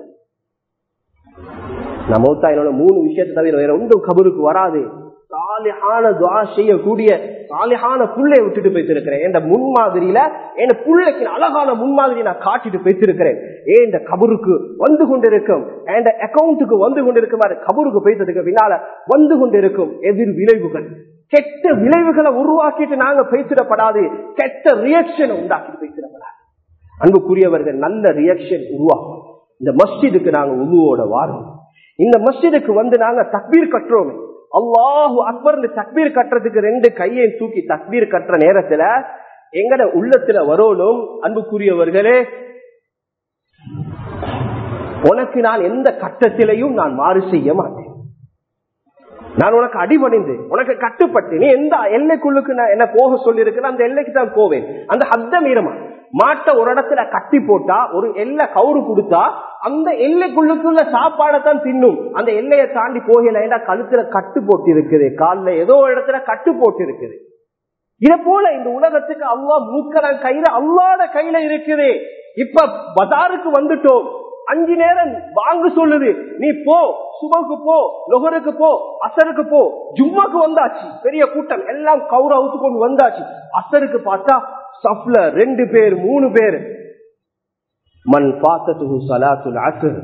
நான் மௌத்தாயினோட மூணு விஷயத்தை தவிர வேற ஒன்றும் கபருக்கு வராது சாலிஹான துவா செய்யக்கூடிய சாலிஹான புள்ளைய விட்டுட்டு போய்த்திருக்கிறேன் என் முன்மாதிரியில என் புள்ளைக்கு அழகான முன்மாதிரி நான் காட்டிட்டு போய்த்திருக்கிறேன் ஏன் இந்த கபருக்கு வந்து கொண்டிருக்கும் என் அக்கௌண்ட்டுக்கு வந்து கொண்டிருக்கும் கபருக்கு போய்த்ததுக்கு பின்னால வந்து கொண்டிருக்கும் எதிர் விளைவுகள் கெட்ட விளைவுகளை உருவாக்கிட்டு நாங்க பேசிடப்படாது கெட்ட ரியாக்ஷனை உண்டாக்கிட்டு பேசிடப்படாது அன்புக்குரியவர்கள் நல்ல ரியாக்ஷன் உருவாக்கும் இந்த மஸ்ஜிதுக்கு நாங்க உருவோட வாரோம் இந்த மஸ்ஜிதுக்கு வந்து நாங்க தக்பீர் கட்டுறோமே அல்லாஹு அக்பர் தக்பீர் கட்டுறதுக்கு ரெண்டு கையை தூக்கி தக்பீர் கட்டுற நேரத்துல எங்கட உள்ளத்துல வரணும் அன்புக்குரியவர்களே உனக்கு நான் எந்த கட்டத்திலையும் நான் மாறு செய்ய மாட்டேன் நான் உனக்கு அடிபணிந்து உனக்கு கட்டுப்பட்டு நீ எந்த எல்லைக்குள்ளுக்கு நான் என்ன போக சொல்லி அந்த எல்லைக்கு தான் போவேன் அந்த ஹத்த மீறமா மாட்டை ஒரு இடத்துல கட்டி போட்டா ஒரு எல்லை கவுரு கொடுத்தா அந்த எல்லைக்குள்ளுக்குள்ள சாப்பாடைத்தான் தின்னும் அந்த எல்லையை தாண்டி போகல கழுத்துல கட்டு போட்டு இருக்குது காலில் ஏதோ ஒரு இடத்துல கட்டு போட்டு இருக்குது இத போல இந்த உலகத்துக்கு அல்லா மூக்கரன் கையில அல்லாட கையில இருக்குது இப்ப பஜாருக்கு வந்துட்டோம் அஞ்சு நேரம் வாங்க சொல்லுது நீ போ சுபக்கு போ லொகருக்கு போ அசருக்கு போ ஜும்மாக்கு வந்தாச்சு பெரிய கூட்டம் எல்லாம் கவுர அவுத்து கொண்டு வந்தாச்சு அசருக்கு பார்த்தா சப்ல ரெண்டு பேர் மூணு பேர் மண் பாத்தத்து சலாத்துல் அசர்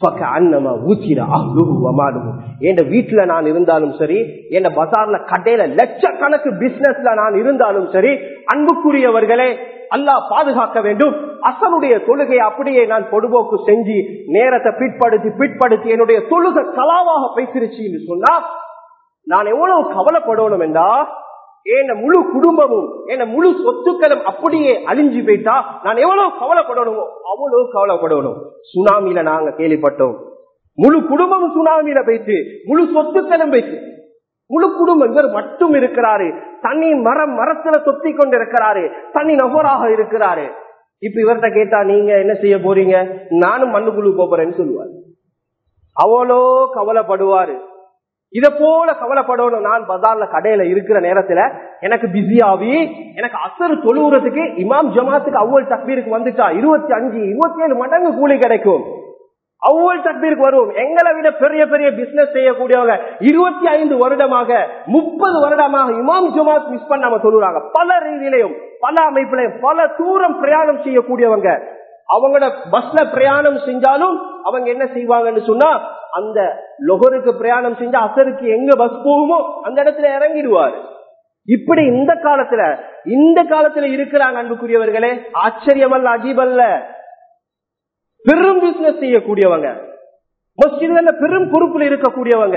வீட்டுல நான் இருந்தாலும் சரி என் பசார்ல கடையில லட்சக்கணக்கு பிசினஸ்ல நான் இருந்தாலும் சரி அன்புக்குரியவர்களே அல்லாஹ் பாதுகாக்க வேண்டும் அசனுடைய தொழுகை அப்படியே நான் பொடுபோக்கு செஞ்சு நேரத்தை பிற்படுத்தி பிற்படுத்தி என்னுடைய தொழுகை கலாவாக பைத்திருச்சு என்று சொன்னா நான் எவ்வளவு கவலைப்படணும் என்றா என் முழு குடும்பமும் என் முழு சொத்துக்களும் அப்படியே அழிஞ்சு போயிட்டா நான் எவ்வளவு கவலைப்படணுமோ அவ்வளவு கவலைப்படணும் சுனாமியில நாங்க கேள்விப்பட்டோம் முழு குடும்பமும் சுனாமியில போயிட்டு முழு சொத்துக்களும் போயிட்டு முழு குடும்பம் இவர் மட்டும் இருக்கிறாரு தனி மரம் மரத்துல தொத்தி கொண்டு இருக்கிறாரு தனி நபராக இருக்கிறாரு இப்ப இவர்கிட்ட கேட்டா நீங்க என்ன செய்ய போறீங்க நானும் மண்ணுக்குழு போறேன்னு சொல்லுவாரு அவ்வளோ கவலைப்படுவாரு இத போல கவலைப்படணும் நான் பஜார்ல கடையில இருக்கிற நேரத்துல எனக்கு பிஸியாவி எனக்கு அசரு தொழுவுறதுக்கு இமாம் ஜமாத்துக்கு அவ்வளவு தக்பீருக்கு வந்துட்டா இருபத்தி அஞ்சு இருபத்தி ஏழு மடங்கு கூலி கிடைக்கும் அவ்வளவு தக்பீருக்கு வருவோம் எங்களை விட பெரிய பெரிய பிசினஸ் செய்யக்கூடியவங்க இருபத்தி ஐந்து வருடமாக முப்பது வருடமாக இமாம் ஜமாத் மிஸ் பண்ணாம சொல்லுறாங்க பல ரீதியிலையும் பல அமைப்பிலையும் பல தூரம் பிரயாணம் செய்யக்கூடியவங்க அவங்களோட பஸ்ல பிரயாணம் செஞ்சாலும் அவங்க என்ன செய்வாங்கன்னு சொன்னா அந்த லொகருக்கு பிரயாணம் செஞ்சா அசருக்கு எங்க பஸ் போகுமோ அந்த இடத்துல இறங்கிடுவார் இப்படி இந்த காலத்துல இந்த காலத்துல இருக்கிறாங்க அன்புக்குரியவர்களே ஆச்சரியமல்ல அஜீபல்ல பெரும் பிசினஸ் செய்யக்கூடியவங்க மஸ்ஜித்ல பெரும் பொறுப்புல இருக்கக்கூடியவங்க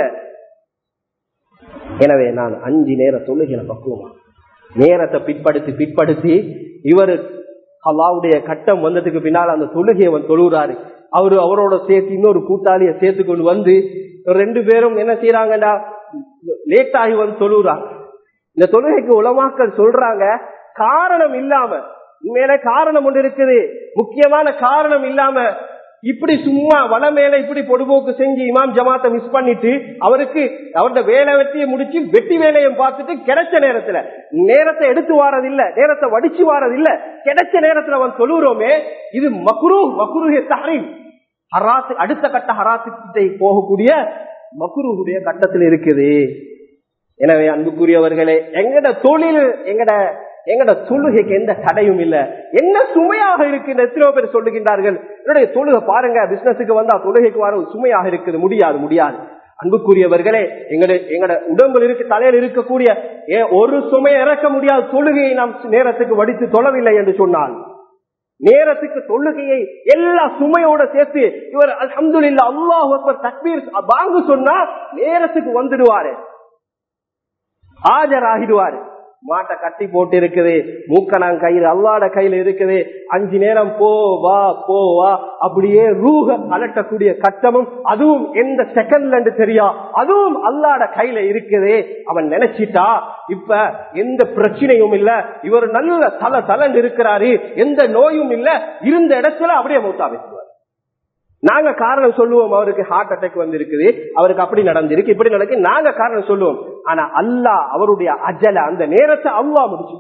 எனவே நான் அஞ்சு நேர தொழுகிற பக்குவமா நேரத்தை பிற்படுத்தி பிற்படுத்தி இவரு அல்லாவுடைய கட்டம் வந்ததுக்கு பின்னால் அந்த தொழுகையை அவன் தொழுகிறாரு அவரு அவரோட சேர்த்து இன்னொரு கூட்டாளிய சேர்த்து கொண்டு வந்து ரெண்டு பேரும் என்ன செய்யறாங்கடா லேட் ஆகி வந்து தொழுகிறாங்க இந்த தொழுகைக்கு உலமாக்கள் சொல்றாங்க காரணம் இல்லாம உண்மையில காரணம் ஒன்று இருக்குது முக்கியமான காரணம் இல்லாம இப்படி சும்மா வள மேல இப்படி பொடுபோக்கு செஞ்சு இமாம் ஜமாத்தை மிஸ் பண்ணிட்டு அவருக்கு அவரோட வேலை வெட்டியை முடிச்சு வெட்டி வேலையும் பார்த்துட்டு கிடைச்ச நேரத்துல நேரத்தை எடுத்து வாரதில்ல நேரத்தை வடிச்சு வாரதில்ல கிடைச்ச நேரத்துல அவன் சொல்லுறோமே இது மக்குரு மக்குருஹே தஹரீம் ஹராத்து அடுத்த கட்ட ஹராத்து போகக்கூடிய மக்குருடைய கட்டத்தில் இருக்குது எனவே அன்புக்குரியவர்களே எங்கட தொழில் எங்கட எங்கட தொழுகைக்கு எந்த தடையும் இல்ல என்ன சுமையாக இருக்கு எத்தனையோ பேர் சொல்லுகின்றார்கள் என்னுடைய தொழுகை பாருங்க பிசினஸுக்கு வந்தா தொழுகைக்கு வர சுமையாக இருக்குது முடியாது முடியாது அன்புக்குரியவர்களே எங்கட எங்கட உடம்புல இருக்கு தலையில் இருக்கக்கூடிய ஒரு சுமையை இறக்க முடியாத தொழுகையை நாம் நேரத்துக்கு வடித்து தொழவில்லை என்று சொன்னால் நேரத்துக்கு தொழுகையை எல்லா சுமையோட சேர்த்து இவர் அல்ஹம்துலில்லாஹ் அல்லாஹ் அக்பர் தக்பீர் பாங்கு சொன்னா நேரத்துக்கு வந்துடுவாரு ஆஜராகிடுவாரு மாட்டை கட்டி போட்டு இருக்குது மூக்கணாங் கையில் அல்லாட கையில இருக்குது அஞ்சு நேரம் போ வா போ வா அப்படியே ரூக அலட்டக்கூடிய கட்டமும் அதுவும் எந்த செகண்ட்ல தெரியா அதுவும் அல்லாட கையில இருக்குது அவன் நினைச்சிட்டா இப்ப எந்த பிரச்சனையும் இல்ல இவர் நல்ல தல தலன் இருக்கிறாரு எந்த நோயும் இல்ல இருந்த இடத்துல அப்படியே மூத்தா வைக்குவார் நாங்க காரணம் சொல்லுவோம் அவருக்கு ஹார்ட் அட்டாக் வந்திருக்குது அவருக்கு அப்படி நடந்திருக்கு இப்படி நடக்கு நாங்க காரணம் சொல்லுவோம் ஆனா அல்லா அவருடைய அஜல அந்த நேரத்தை அல்லா முடிச்சு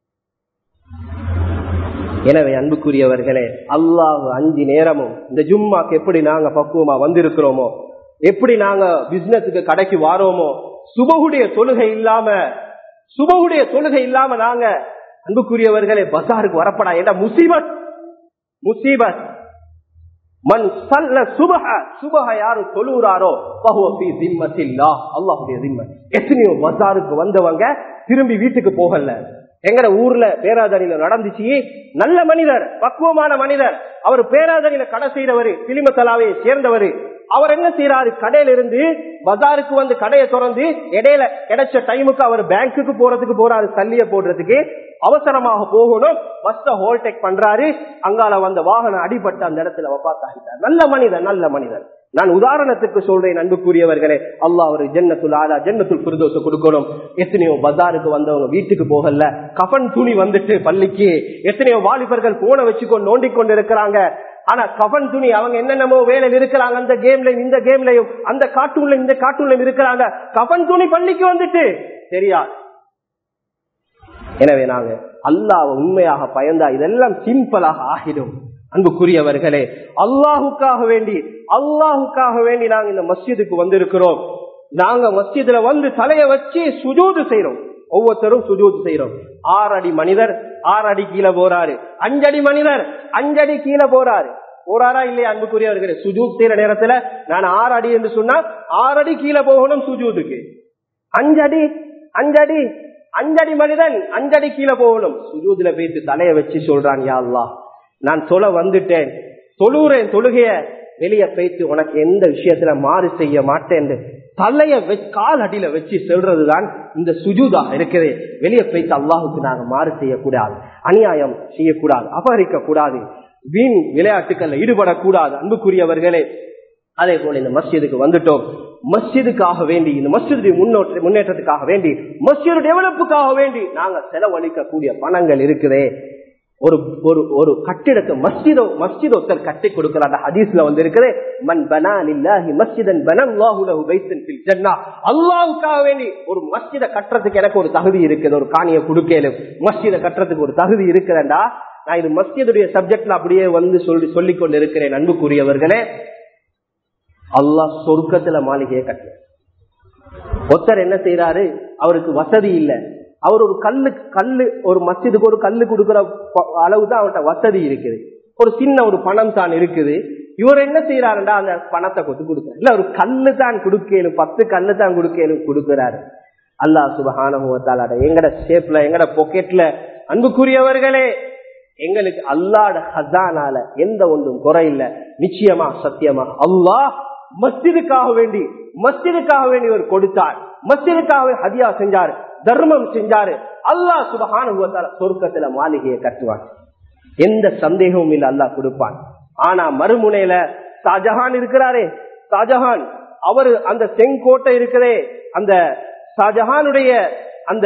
எனவே அன்புக்குரியவர்களே அல்லாஹ் அஞ்சு நேரமும் இந்த ஜும்மாக்கு எப்படி நாங்க பக்குவமா வந்திருக்கிறோமோ எப்படி நாங்க பிசினஸுக்கு கடைக்கு வாரோமோ சுபகுடைய தொழுகை இல்லாம சுபகுடைய தொழுகை இல்லாம நாங்க அன்புக்குரியவர்களே பசாருக்கு வரப்படா ஏன்னா முசீபத் முசீபத் மண் சல்ல சுபஹ சுபஹ யாரு தொழுகிறாரோ அல்லாஹுடைய திம்மத் எத்தனையோ பசாருக்கு வந்தவங்க திரும்பி வீட்டுக்கு போகல எங்கட ஊர்ல பேராதனில நடந்துச்சு நல்ல மனிதர் பக்குவமான மனிதர் அவர் பேராதனில கடை செய்யறவரு பிலிமத்தலாவை சேர்ந்தவரு அவர் என்ன செய்யறாரு கடையில இருந்து பஜாருக்கு வந்து கடையை திறந்து இடையில கிடைச்ச டைமுக்கு அவர் பேங்க்குக்கு போறதுக்கு போறாரு தள்ளிய போடுறதுக்கு அவசரமாக போகணும் பஸ்ஸ ஹோல்டெக் பண்றாரு அங்கால வந்த வாகனம் அடிபட்டு அந்த இடத்துல வப்பாத்தாகிட்டார் நல்ல மனிதர் நல்ல மனிதர் நான் உதாரணத்துக்கு சொல்றேன் அன்புக்குரியவர்களே அல்லா ஒரு ஜன்னத்துல் ஆலா ஜன்னத்துல் புரிதோச கொடுக்கணும் எத்தனையோ பஜாருக்கு வந்தவங்க வீட்டுக்கு போகல கஃன் துணி வந்துட்டு பள்ளிக்கு எத்தனையோ வாலிபர்கள் போன வச்சுக்கொண்டு நோண்டிக் கொண்டு இருக்கிறாங்க ஆனா கஃன் துணி அவங்க என்னென்னமோ வேலையில் இருக்கிறாங்க அந்த கேம்லயும் இந்த கேம்லயும் அந்த கார்ட்டூன்ல இந்த கார்ட்டூன்லயும் இருக்கிறாங்க கஃன் துணி பள்ளிக்கு வந்துட்டு தெரியாது எனவே நாங்க அல்லாஹ் உண்மையாக பயந்தா இதெல்லாம் சிம்பிளாக ஆகிடும் அன்புக்குரியவர்களே அல்லாஹுக்காக வேண்டி அல்லாஹுக்காக வேண்டி நாங்க இந்த மஸ்ஜிதுக்கு வந்திருக்கிறோம் நாங்க மஸ்ஜிதுல வந்து தலைய வச்சு சுஜூது செய்யறோம் ஒவ்வொருத்தரும் சுஜூது செய்யறோம் ஆறு அடி மனிதர் ஆறு அடி கீழே போறாரு அஞ்சடி மனிதர் அஞ்சடி கீழே போறாரு போறாரா இல்லையா அன்புக்குரியவர்களே சுஜூத் செய்யற நேரத்துல நான் ஆறு அடி என்று சொன்னா ஆறு அடி கீழே போகணும் சுஜூதுக்கு அஞ்சடி அஞ்சடி அஞ்சடி மனிதன் அஞ்சடி கீழே போகணும் சுஜூதுல போயிட்டு தலைய வச்சு சொல்றான் யா அல்லா நான் தொலை வந்துட்டேன் தொழுறேன் தொழுகைய வெளியே போயிட்டு உனக்கு எந்த விஷயத்துல மாறு செய்ய மாட்டேன் தலைய கால் அடியில வச்சு செல்றதுதான் இந்த சுஜூதாக இருக்குது வெளியே போய்த்து அல்லாஹுக்கு நாங்க மாறு செய்யக்கூடாது அநியாயம் செய்யக்கூடாது அபகரிக்க கூடாது வீண் விளையாட்டுக்கள்ல ஈடுபடக்கூடாது அன்புக்குரியவர்களே அதே போல இந்த மஸ்ஜிதுக்கு வந்துட்டோம் மஸ்ஜிதுக்காக வேண்டி இந்த மஸ்ஜிதுடைய முன்னோட்ட முன்னேற்றத்துக்காக வேண்டி மஸ்ஜிது டெவலப்புக்காக வேண்டி நாங்க செலவழிக்கக்கூடிய பணங்கள் இருக்குதே ஒரு ஒரு ஒரு கட்டிடத்தை மஸ்ஜிதோ மஸ்ஜித் ஒருத்தர் கட்டி கொடுக்கிறார் ஹதீஸ்ல வந்து இருக்குது மன் பனா லில்லாஹி மஸ்ஜிதன் பனல்லாஹு லஹு பைத்தன் ஃபில் ஜன்னah அல்லாஹ்வுக்காக வேண்டி ஒரு மஸ்ஜித கட்டுறதுக்கு எனக்கு ஒரு தகுதி இருக்குது ஒரு காணிய குடுக்கேலும் மஸ்ஜித கட்டுறதுக்கு ஒரு தகுதி இருக்குதுண்டா நான் இது மஸ்ஜிதுடைய சப்ஜெக்ட்ல அப்படியே வந்து சொல்லி சொல்லிக் கொண்டு இருக்கிறேன் அன்புக்குரியவர்களே அல்லாஹ் சொர்க்கத்துல மாளிகையை கட்டு ஒருத்தர் என்ன செய்யறாரு அவருக்கு வசதி இல்லை அவர் ஒரு கல்லு கல்லு ஒரு மஸ்ஜிதுக்கு ஒரு கல்லு கொடுக்கிற அளவு தான் அவர்கிட்ட வசதி இருக்குது ஒரு சின்ன ஒரு பணம் தான் இருக்குது இவர் என்ன செய்யறாருண்டா அந்த பணத்தை கொத்து கொடுக்க இல்ல ஒரு கல்லு தான் கொடுக்கலும் பத்து கல்லு தான் கொடுக்கலும் கொடுக்கிறாரு அல்லா சுபகான எங்கட ஷேப்ல எங்கட பொக்கெட்ல அன்புக்குரியவர்களே எங்களுக்கு அல்லாட ஹசானால எந்த ஒன்றும் குறை இல்ல நிச்சயமா சத்தியமா அல்லாஹ் மஸ்ஜிதுக்காக வேண்டி மஸ்ஜிதுக்காக வேண்டி ஒரு கொடுத்தார் மஸ்ஜிதுக்காக ஹதியா செஞ்சாரு தர்மம் செஞ்சாரு அல்லாஹ் சுபகான சொர்க்கத்துல மாளிகையை கட்டுவான் எந்த சந்தேகமும் இல்ல அல்லாஹ் கொடுப்பான் ஆனா மறுமுனையில ஷாஜஹான் இருக்கிறாரே ஷாஜஹான் அவரு அந்த செங்கோட்டை இருக்கிறே அந்த ஷாஜஹானுடைய அந்த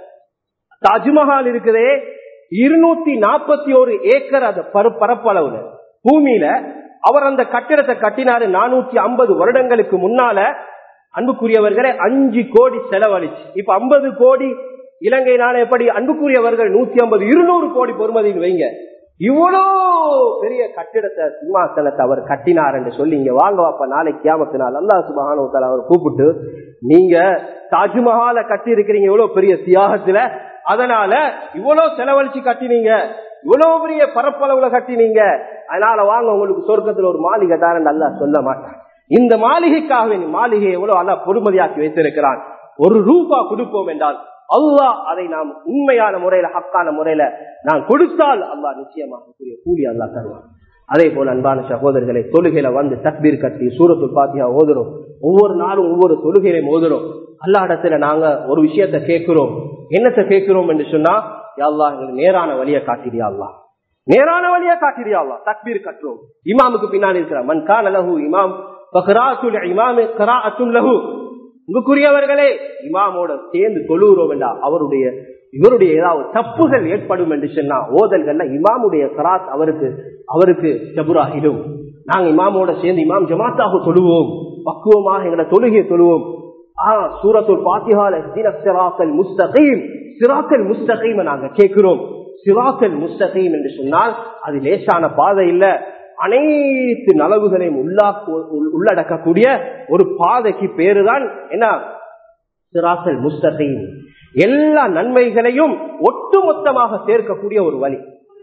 தாஜ்மஹால் இருக்குதே இருநூத்தி நாற்பத்தி ஒரு ஏக்கர் அந்த பரப்பளவுல பூமியில அவர் அந்த கட்டிடத்தை கட்டினாரு நானூத்தி ஐம்பது வருடங்களுக்கு முன்னால அன்புக்குரியவர்களே அஞ்சு கோடி செலவழிச்சு இப்ப ஐம்பது கோடி இலங்கை நாள எப்படி அன்புக்குரியவர்கள் நூத்தி ஐம்பது இருநூறு கோடி பொறுமதியில் வைங்க இவ்வளோ பெரிய கட்டிடத்தை சிம்மாசனத்தை அவர் கட்டினார் என்று சொல்லி இங்க வாங்க அப்ப நாளைக்கு கியாமத்து நாள் அல்லா சுபகான அவர் கூப்பிட்டு நீங்க தாஜ்மஹால கட்டி இருக்கிறீங்க இவ்வளவு பெரிய தியாகத்துல அதனால இவ்வளவு செலவழிச்சு கட்டினீங்க இவ்வளவு பெரிய பரப்பளவுல கட்டினீங்க அதனால வாங்க உங்களுக்கு சொர்க்கத்துல ஒரு மாளிகை தான் நல்லா சொல்ல மாட்டான் இந்த மாளிகைக்காக மாளிகை எவ்வளவு அல்லா பொறுமதியாக்கி வைத்திருக்கிறான் ஒரு ரூபா கொடுப்போம் என்றால் அல்லாஹ் அதை நாம் உண்மையான முறையில ஹக்கான முறையில நான் கொடுத்தால் அல்லாஹ் நிச்சயமாக கூலி அல்லா தருவான் அதே போல அன்பான சகோதரர்களை தொழுகையில வந்து தக்பீர் கட்டி சூரத்து பாத்தியா ஓதுறோம் ஒவ்வொரு நாளும் ஒவ்வொரு தொழுகையிலையும் ஓதுறோம் அல்லா இடத்துல நாங்க ஒரு விஷயத்த கேட்கிறோம் என்னத்தை கேட்கிறோம் என்று சொன்னா யாழ்லா எங்களுக்கு நேரான வழியை காட்டிடியா அல்லா நேரான வழியை காட்டிடியா அல்லா தக்பீர் கட்டுறோம் இமாமுக்கு பின்னாடி இருக்கிற மன் கான் லஹு இமாம் இமாமு கராஅத்தும் லஹு உங்களுக்குரியவர்களே இமாமோட சேர்ந்து தொழுகிறோம் என்றா அவருடைய இவருடைய ஏதாவது தப்புகள் ஏற்படும் என்று சொன்னா ஓதல்கள்ல இமாமுடைய கராத் அவருக்கு அவருக்கு ஜபுராகிடும் நாங்க இமாமோட சேர்ந்து இமாம் ஜமாத்தாக தொழுவோம் பக்குவமாக எங்களை தொழுகையை தொழுவோம் ஆஹ் சூரத்துல் பாத்தியால சிராக்கல் முஸ்தகீம் சிராக்கல் முஸ்தகீம் நாங்க கேட்கிறோம் சிராக்கல் முஸ்தகீம் என்று சொன்னால் அது லேசான பாதை இல்ல அனைத்து நலவுகளையும் உள்ளடக்கக்கூடிய ஒரு பாதைக்கு பேருதான் என்ன சிராசல் முஸ்தகீம் எல்லா நன்மைகளையும் ஒட்டுமொத்தமாக சேர்க்கக்கூடிய ஒரு வழி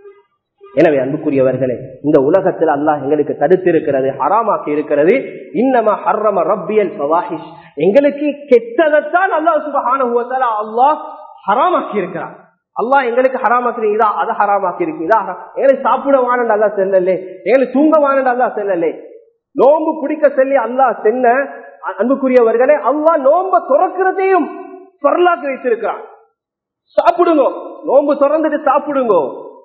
எனவே அன்புக்குரியவர்களே இந்த உலகத்தில் அல்லாஹ் எங்களுக்கு தடுத்திருக்கிறது ஹராமாக்கி இருக்கிறது இன்னம ஹர்ரம ரப்பியல் பவாஹிஷ் எங்களுக்கு கெட்டதைத்தான் அல்லாஹ் சுபஹான அல்லாஹ் ஹராமாக்கி இருக்கிறார் அல்லாஹ் எங்களுக்கு ஹராமாக்கிறீங்க இதா அதை ஹராமாக்கி இருக்கு இதா எங்களுக்கு சாப்பிட வானண்டு அல்லா செல்லலே எங்களுக்கு தூங்க வானண்டு அல்லா செல்லலே நோம்பு பிடிக்க சொல்லி அல்லாஹ் சென்ன அன்புக்குரியவர்களே அல்லாஹ் நோம்ப துறக்கிறதையும் பொருளாக்கி வைத்திருக்கிறான் சாப்பிடுங்க நோம்பு திறந்துட்டு சாப்பிடுங்க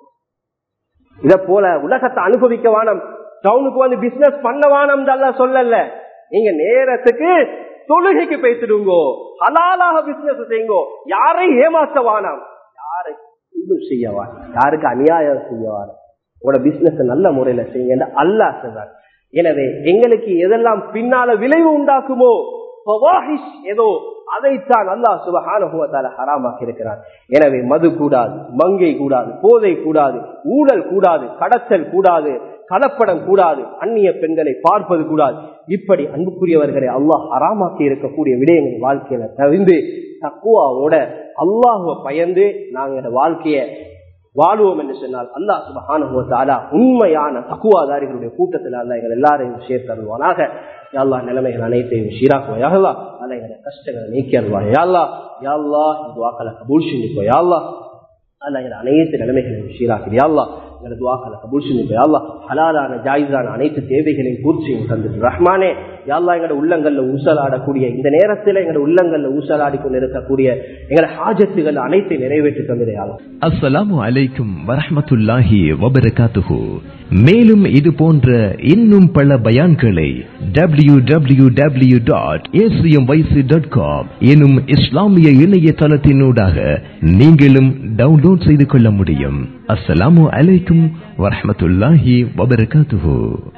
இத போல உலகத்தை அனுபவிக்க வானம் டவுனுக்கு வந்து பிசினஸ் பண்ண வானம் அல்ல சொல்லல நீங்க நேரத்துக்கு தொழுகைக்கு பேசிடுங்கோ ஹலாலாக பிசினஸ் செய்யுங்கோ யாரை ஏமாத்த வானம் யாரை செய்யவா யாருக்கு அநியாயம் செய்யவான உங்களோட பிசினஸ் நல்ல முறையில செய்யுங்க அல்லா சொல்றார் எனவே எங்களுக்கு எதெல்லாம் பின்னால விளைவு உண்டாக்குமோ ஏதோ அதைத்தான் அல்லா சுபகானுபவத்தால ஹராமாக்கி இருக்கிறார் எனவே மது கூடாது மங்கை கூடாது போதை கூடாது ஊழல் கூடாது கடத்தல் கூடாது கலப்படம் கூடாது அந்நிய பெண்களை பார்ப்பது கூடாது இப்படி அன்புக்குரியவர்களை அல்லாஹ் ஹராமாக்கி இருக்கக்கூடிய விடயங்கள் வாழ்க்கையில தவிர்ந்து தக்குவாவோட அல்லாஹுவ பயந்து நாங்க வாழ்க்கைய வாழ்வோம் என்று சொன்னால் அல்லாஹ் சுபஹானுவத்தாலா உண்மையான தக்குவாதாரிகளுடைய கூட்டத்தில் அல்ல எங்கள் எல்லாரையும் சேர்த்தருவானாக யாழ்லா நிலைமைகள் அனைத்தையும் சீராக்குவா யாழ்லா அல்ல எங்களுடைய கஷ்டங்களை நீக்கி அருவா யாழ்லா யாழ்லா இந்த வாக்களை கபூல் செஞ்சுக்கோ யாழ்லா அல்ல எங்கள் அனைத்து நிலைமைகளையும் சீராக்கு யாழ்லா எங்களை துவாக்களை கபூல் செஞ்சு யாழ்லா ஹலாலான ஜாயிஸான அனைத்து தேவைகளையும் பூர்த்தியும் தந்துட்டு ரஹ்மானே யாழ்லா எங்களோட உள்ளங்கள்ல ஊசலாடக்கூடிய இந்த நேரத்தில் எங்களோட உள்ளங்கள்ல ஊசலாடி கொண்டு இருக்கக்கூடிய எங்களோட ஹாஜத்துகள் அனைத்தை நிறைவேற்றி தந்துடையாளா அஸ்ஸலாமு அலைக்கும் வரஹ்மத்துல்லாஹி வபரகாத்துஹு மேலும் இது போன்ற இன்னும் பல பயான்களை W W W dot dot com எனும் இஸ்லாமிய இணையதளத்தினூடாக நீங்களும் டவுன்லோட் செய்து கொள்ள முடியும் அஸ்ஸலாமு அலைக்கும் வரஹ்மத்துல்லாஹி வபரகாத்துஹு